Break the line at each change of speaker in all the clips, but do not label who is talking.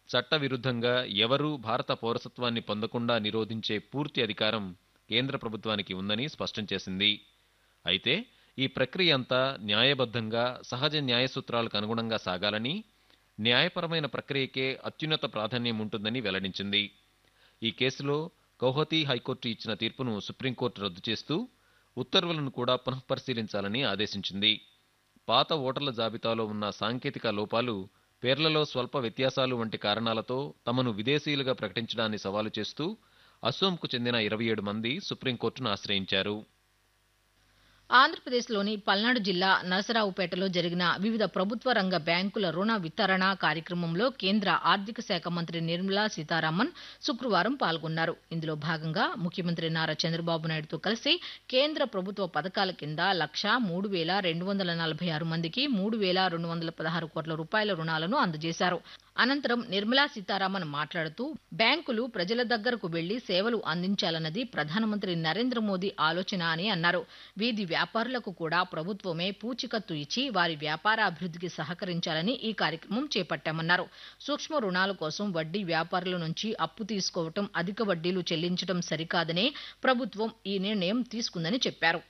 చట్టవిరుద్ధంగా ఎవరూ భారత పౌరసత్వాన్ని పొందకుండా నిరోధించే పూర్తి అధికారం కేంద్ర ప్రభుత్వానికి ఉందని స్పష్టం చేసింది అయితే ఈ ప్రక్రియ అంతా న్యాయబద్ధంగా సహజ న్యాయ సూత్రాలకు అనుగుణంగా సాగాలని న్యాయపరమైన ప్రక్రియకే అత్యున్నత ప్రాధాన్యం ఉంటుందని వెల్లడించింది ఈ కేసులో గౌహతి హైకోర్టు ఇచ్చిన తీర్పును సుప్రీంకోర్టు రద్దు చేస్తూ ఉత్తర్వులను కూడా పునఃపరిశీలించాలని ఆదేశించింది పాత ఓటర్ల జాబితాలో ఉన్న సాంకేతిక లోపాలు పేర్లలో స్వల్ప వ్యత్యాసాలు వంటి కారణాలతో తమను విదేశీయులుగా ప్రకటించడాన్ని సవాలు చేస్తూ అసోంకు చెందిన ఇరవై ఏడు మంది సుప్రీంకోర్టును ఆశ్రయించారు
ఆంధ్రప్రదేశ్లోని పల్నాడు జిల్లా నరసరావుపేటలో జరిగిన వివిధ ప్రభుత్వ రంగ బ్యాంకుల రుణ వితరణ కార్యక్రమంలో కేంద్ర ఆర్థిక శాఖ మంత్రి నిర్మలా సీతారామన్ శుక్రవారం పాల్గొన్నారు ఇందులో భాగంగా ముఖ్యమంత్రి నారా చంద్రబాబు నాయుడుతో కలిసి కేంద్ర ప్రభుత్వ పథకాల కింద లక్ష మూడు వేల రెండు వందల నలభై ఆరు మందికి మూడు వేల రెండు వందల పదహారు కోట్ల రూపాయల రుణాలను అందజేశారు అనంతరం నిర్మలా సీతారామన్ మాట్లాడుతూ బ్యాంకులు ప్రజల దగ్గరకు వెళ్లి సేవలు అందించాలన్నది ప్రధానమంత్రి నరేంద్ర మోదీ ఆలోచన అని అన్నారు వీధి వ్యాపారులకు కూడా ప్రభుత్వమే పూచికత్తు ఇచ్చి వారి వ్యాపారాభివృద్ధికి సహకరించాలని ఈ కార్యక్రమం చేపట్టామన్నారు సూక్ష్మ రుణాల కోసం వడ్డీ వ్యాపారుల నుంచి అప్పు తీసుకోవటం అధిక వడ్డీలు చెల్లించడం సరికాదనే ప్రభుత్వం ఈ నిర్ణయం తీసుకుందని చెప్పారు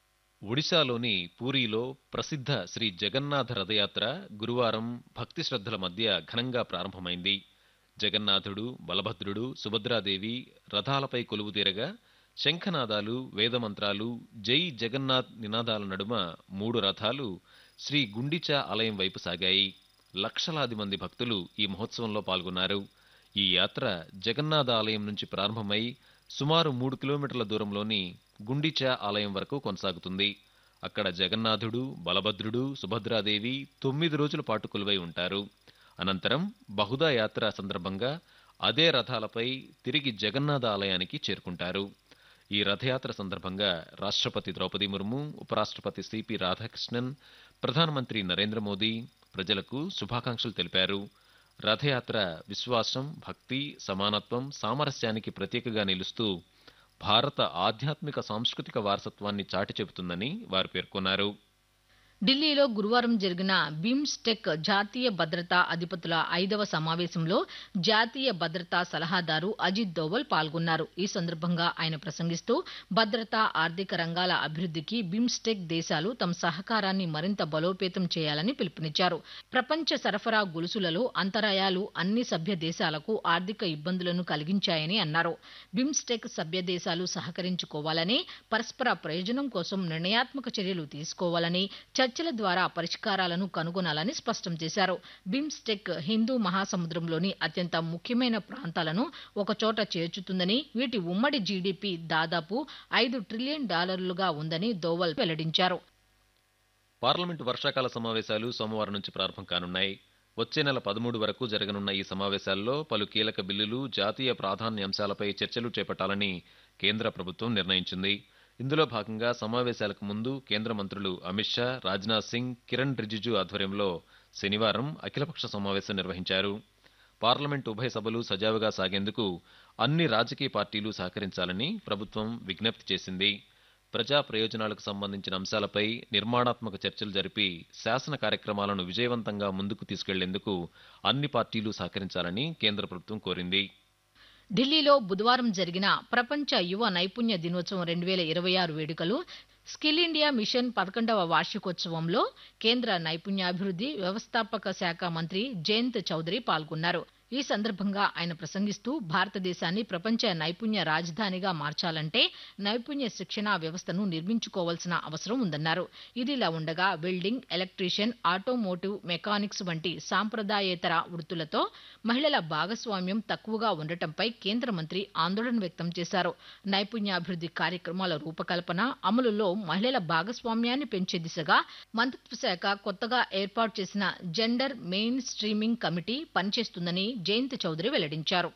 ఒడిశాలోని పూరీలో ప్రసిద్ధ శ్రీ జగన్నాథ రథయాత్ర గురువారం భక్తి శ్రద్ధల మధ్య ఘనంగా ప్రారంభమైంది జగన్నాథుడు బలభద్రుడు సుభద్రాదేవి రథాలపై కొలువు తీరగా శంఖనాదాలు వేదమంత్రాలు జై జగన్నాథ్ నినాదాల నడుమ మూడు రథాలు శ్రీ గుండిచా ఆలయం వైపు సాగాయి లక్షలాది మంది భక్తులు ఈ మహోత్సవంలో పాల్గొన్నారు ఈ యాత్ర జగన్నాథ ఆలయం నుంచి ప్రారంభమై సుమారు మూడు కిలోమీటర్ల దూరంలోని గుండిచా ఆలయం వరకు కొనసాగుతుంది అక్కడ జగన్నాథుడు బలభద్రుడు సుభద్రాదేవి తొమ్మిది రోజుల పాటు కొలువై ఉంటారు అనంతరం బహుదా యాత్ర సందర్భంగా అదే రథాలపై తిరిగి జగన్నాథ ఆలయానికి చేరుకుంటారు ఈ రథయాత్ర సందర్భంగా రాష్ట్రపతి ద్రౌపది ముర్ము ఉపరాష్ట్రపతి సిపి రాధాకృష్ణన్ ప్రధానమంత్రి నరేంద్ర మోదీ ప్రజలకు శుభాకాంక్షలు తెలిపారు రథయాత్ర విశ్వాసం భక్తి సమానత్వం సామరస్యానికి ప్రతీకగా నిలుస్తూ భారత ఆధ్యాత్మిక సాంస్కృతిక వారసత్వాన్ని చాటి చెబుతుందని వారు పేర్కొన్నారు
ఢిల్లీలో గురువారం జరిగిన బిమ్స్టెక్ జాతీయ భద్రతా అధిపతుల ఐదవ సమావేశంలో జాతీయ భద్రతా సలహాదారు అజిత్ దోవల్ పాల్గొన్నారు ఈ సందర్భంగా ఆయన ప్రసంగిస్తూ భద్రతా ఆర్థిక రంగాల అభివృద్ధికి బిమ్స్టెక్ దేశాలు తమ సహకారాన్ని మరింత బలోపేతం చేయాలని పిలుపునిచ్చారు ప్రపంచ సరఫరా గొలుసులలో అంతరాయాలు అన్ని సభ్య దేశాలకు ఆర్థిక ఇబ్బందులను కలిగించాయని అన్నారు బిమ్స్టెక్ సభ్య దేశాలు సహకరించుకోవాలని పరస్పర ప్రయోజనం కోసం నిర్ణయాత్మక చర్యలు తీసుకోవాలని చర్చల ద్వారా పరిష్కారాలను కనుగొనాలని స్పష్టం చేశారు బిమ్స్టెక్ హిందూ మహాసముద్రంలోని అత్యంత ముఖ్యమైన ప్రాంతాలను ఒకచోట చేర్చుతుందని వీటి ఉమ్మడి జీడీపీ దాదాపు ఐదు ట్రిలియన్ డాలర్లుగా ఉందని దోవల్ వెల్లడించారు
పార్లమెంటు వర్షాకాల సమావేశాలు సోమవారం నుంచి ప్రారంభం కానున్నాయి వచ్చే నెల పదమూడు వరకు జరగనున్న ఈ సమావేశాల్లో పలు కీలక బిల్లులు జాతీయ ప్రాధాన్య అంశాలపై చర్చలు చేపట్టాలని కేంద్ర ప్రభుత్వం నిర్ణయించింది ఇందులో భాగంగా సమావేశాలకు ముందు కేంద్ర మంత్రులు అమిత్ షా రాజ్నాథ్ సింగ్ కిరణ్ రిజిజు ఆధ్వర్యంలో శనివారం అఖిలపక్ష సమావేశం నిర్వహించారు పార్లమెంటు ఉభయ సభలు సజావుగా సాగేందుకు అన్ని రాజకీయ పార్టీలు సహకరించాలని ప్రభుత్వం విజ్ఞప్తి చేసింది ప్రజా ప్రయోజనాలకు సంబంధించిన అంశాలపై నిర్మాణాత్మక చర్చలు జరిపి శాసన కార్యక్రమాలను విజయవంతంగా ముందుకు తీసుకెళ్లేందుకు అన్ని పార్టీలు సహకరించాలని కేంద్ర ప్రభుత్వం కోరింది
ఢిల్లీలో బుధవారం జరిగిన ప్రపంచ యువ నైపుణ్య దినోత్సవం రెండు వేల ఇరవై ఆరు వేడుకలు స్కిల్ ఇండియా మిషన్ పదకొండవ వార్షికోత్సవంలో కేంద్ర నైపుణ్యాభివృద్ధి వ్యవస్థాపక శాఖ మంత్రి జయంత్ చౌదరి పాల్గొన్నారు ఈ సందర్భంగా ఆయన ప్రసంగిస్తూ భారతదేశాన్ని ప్రపంచ నైపుణ్య రాజధానిగా మార్చాలంటే నైపుణ్య శిక్షణా వ్యవస్థను నిర్మించుకోవాల్సిన అవసరం ఉందన్నారు ఇదిలా ఉండగా వెల్డింగ్ ఎలక్ట్రీషియన్ ఆటోమోటివ్ మెకానిక్స్ వంటి సాంప్రదాయేతర వృత్తులతో మహిళల భాగస్వామ్యం తక్కువగా ఉండటంపై కేంద్ర మంత్రి ఆందోళన వ్యక్తం చేశారు నైపుణ్యాభివృద్ధి కార్యక్రమాల రూపకల్పన అమలులో మహిళల భాగస్వామ్యాన్ని పెంచే దిశగా మంత్రిత్వ శాఖ కొత్తగా ఏర్పాటు చేసిన జెండర్ మెయిన్ స్ట్రీమింగ్ కమిటీ పనిచేస్తుందని జయంత్ చౌదరి వెల్లడించారు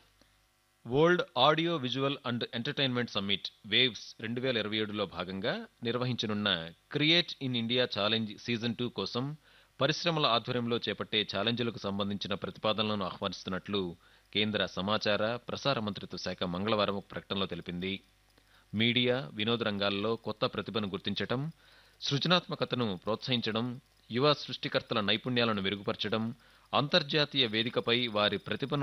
world audio visual and entertainment summit waves రెండు వేల ఇరవై ఏడులో భాగంగా నిర్వహించనున్న create in India challenge season two కోసం పరిశ్రమల ఆధ్వర్యంలో చేపట్టే ఛాలెంజ్లకు సంబంధించిన ప్రతిపాదనలను ఆహ్వానిస్తున్నట్లు కేంద్ర సమాచార ప్రసార మంత్రిత్వ శాఖ మంగళవారం ఒక ప్రకటనలో తెలిపింది మీడియా వినోద రంగాల్లో కొత్త ప్రతిభను గుర్తించడం సృజనాత్మకతను ప్రోత్సహించడం యువ సృష్టికర్తల నైపుణ్యాలను మెరుగుపరచడం అంతర్జాతీయ వేదికపై వారి ప్రతిభను